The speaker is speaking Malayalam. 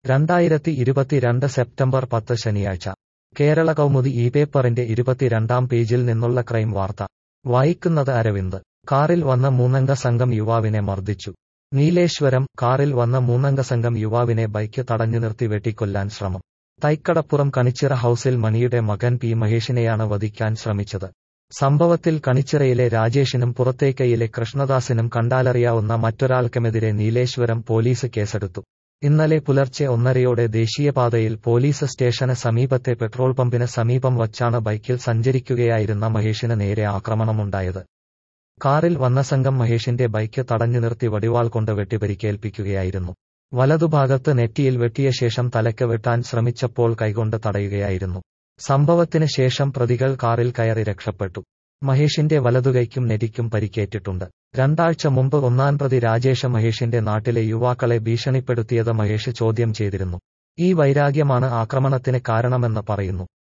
രണ്ടായിരത്തി ഇരുപത്തിരണ്ട് സെപ്റ്റംബർ പത്ത് ശനിയാഴ്ച കേരള കൗമുദി ഈ പേപ്പറിന്റെ ഇരുപത്തിരണ്ടാം പേജിൽ നിന്നുള്ള ക്രൈം വാർത്ത വായിക്കുന്നത് അരവിന്ദ് കാറിൽ വന്ന മൂന്നംഗ സംഘം യുവാവിനെ മർദ്ദിച്ചു നീലേശ്വരം കാറിൽ വന്ന മൂന്നംഗ സംഘം യുവാവിനെ ബൈക്ക് തടഞ്ഞു നിർത്തി വെട്ടിക്കൊല്ലാൻ ശ്രമം തൈക്കടപ്പുറം കണിച്ചിറ ഹൌസിൽ മണിയുടെ മകൻ പി മഹേഷിനെയാണ് വധിക്കാൻ ശ്രമിച്ചത് സംഭവത്തിൽ കണിച്ചിറയിലെ രാജേഷിനും പുറത്തേക്കയിലെ കൃഷ്ണദാസിനും കണ്ടാലറിയാവുന്ന മറ്റൊരാൾക്കുമെതിരെ നീലേശ്വരം പോലീസ് കേസെടുത്തു ഇന്നലെ പുലർച്ചെ ഒന്നരയോടെ ദേശീയപാതയിൽ പോലീസ് സ്റ്റേഷന് സമീപത്തെ പെട്രോൾ പമ്പിന് സമീപം വച്ചാണ് ബൈക്കിൽ സഞ്ചരിക്കുകയായിരുന്ന മഹേഷിന് നേരെ ആക്രമണമുണ്ടായത് കാറിൽ വന്ന സംഘം മഹേഷിന്റെ ബൈക്ക് തടഞ്ഞു നിർത്തി വടിവാൾ കൊണ്ട് വെട്ടിപരിക്കേൽപ്പിക്കുകയായിരുന്നു വലതുഭാഗത്ത് നെറ്റിയിൽ വെട്ടിയ ശേഷം തലയ്ക്ക് വെട്ടാൻ ശ്രമിച്ചപ്പോൾ കൈകൊണ്ട് തടയുകയായിരുന്നു സംഭവത്തിന് ശേഷം പ്രതികൾ കാറിൽ കയറി രക്ഷപ്പെട്ടു മഹേഷിന്റെ വലതുകൈക്കും നെറ്റിക്കും പരിക്കേറ്റിട്ടുണ്ട് രണ്ടാഴ്ച മുമ്പ് ഒന്നാം പ്രതി രാജേഷ മഹേഷിന്റെ നാട്ടിലെ യുവാക്കളെ ഭീഷണിപ്പെടുത്തിയത് മഹേഷ് ചോദ്യം ചെയ്തിരുന്നു ഈ വൈരാഗ്യമാണ് ആക്രമണത്തിന് കാരണമെന്ന് പറയുന്നു